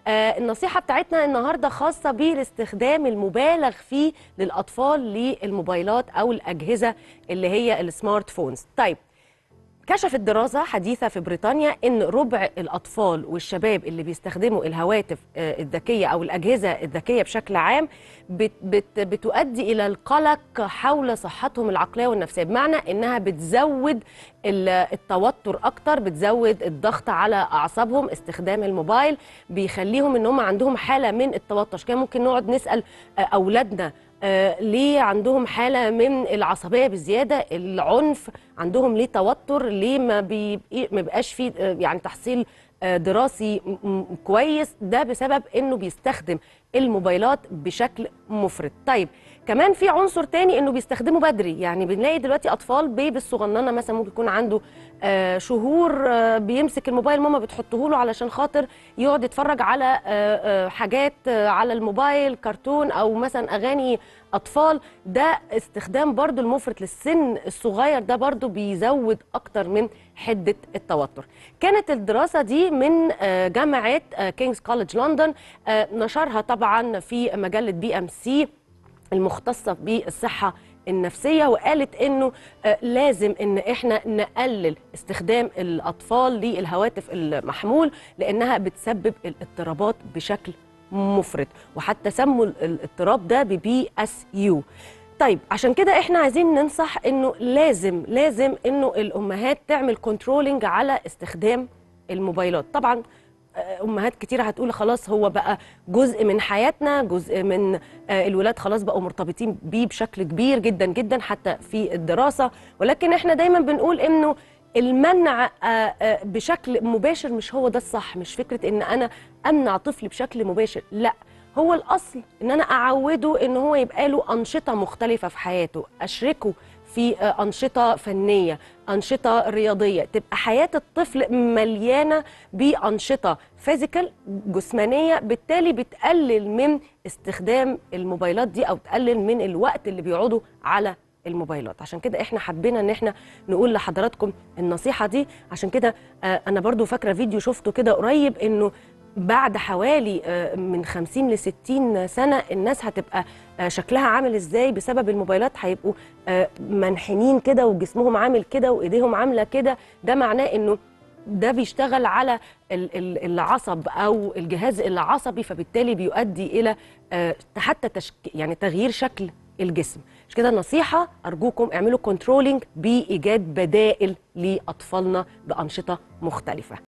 آه النصيحه بتاعتنا النهارده خاصه بالاستخدام المبالغ فيه للاطفال للموبايلات او الاجهزه اللي هي السمارت فونز طيب كشفت دراسة حديثة في بريطانيا إن ربع الأطفال والشباب اللي بيستخدموا الهواتف آه، الذكية أو الأجهزة الذكية بشكل عام بت بت بتؤدي إلى القلق حول صحتهم العقلية والنفسية بمعنى إنها بتزود ال- التوتر أكتر بتزود الضغط على أعصابهم استخدام الموبايل بيخليهم إن هم عندهم حالة من التوتر عشان كده ممكن نقعد نسأل آه، أولادنا آه، ليه عندهم حالة من العصبية بزيادة العنف عندهم ليه توتر ليه ما بي- ما بيبقاش فيه آه، يعني تحصيل آه، دراسي م- م- كويس ده بسبب انه بيستخدم الموبايلات بشكل مفرط طيب كمان في عنصر تاني انه بيستخدمه بدري يعني بنلاقي دلوقتي اطفال بيبي الصغننه مثلا ممكن يكون عنده آه، شهور آه، بيمسك الموبايل ماما بتحطه له علشان خاطر يقعد يتفرج على آه، آه، حاجات آه، على الموبايل كرتون او مثلا اغاني اطفال ده استخدام برضو المفرط للسن الصغير ده برضو بيزود اكتر من حده التوتر كانت الدراسه دي من آه، جامعه كينجز كولج لندن آه، نشرها طبعا في مجله بي ام سي المختصه بالصحه النفسيه وقالت انه آه، لازم ان احنا نقلل استخدام الاطفال للهواتف المحمول لانها بتسبب الاضطرابات بشكل مفرط وحتى سموا ال- الاضطراب ده ببي اس يو طيب عشان كده احنا عايزين ننصح انه لازم لازم انه الامهات تعمل كنترولنج على استخدام الموبايلات طبعا آه، امهات كتير هتقول خلاص هو بقى جزء من حياتنا جزء من آه، الولاد خلاص بقوا مرتبطين بيه بشكل كبير جدا جدا حتى في الدراسه ولكن احنا دايما بنقول انه المنع آه، آه، بشكل مباشر مش هو ده الصح مش فكره ان انا امنع طفلي بشكل مباشر لا هو الاصل ان انا اعوده ان هو يبقى له انشطه مختلفه في حياته اشركه في آه، انشطه فنيه انشطه رياضيه تبقى حياه الطفل مليانه بانشطه فيزيكال جسمانيه بالتالي بتقلل من استخدام الموبايلات دي او تقلل من الوقت اللي بيقعدوا على الموبايلات عشان كده احنا حبينا ان احنا نقول لحضراتكم النصيحه دي عشان كده آه، انا برضو فاكره فيديو شفته كده قريب انه بعد حوالي آه، من 50 ل 60 سنه الناس هتبقى آه، شكلها عامل ازاي بسبب الموبايلات هيبقوا آه، منحنين كده وجسمهم عامل كده وايديهم عامله كده ده معناه انه ده بيشتغل على ال- ال- العصب او الجهاز العصبي فبالتالي بيؤدي الى آه، حتى تشك... يعني تغيير شكل الجسم مش كده نصيحه ارجوكم اعملوا كنترولينج بايجاد بدائل لاطفالنا بانشطه مختلفه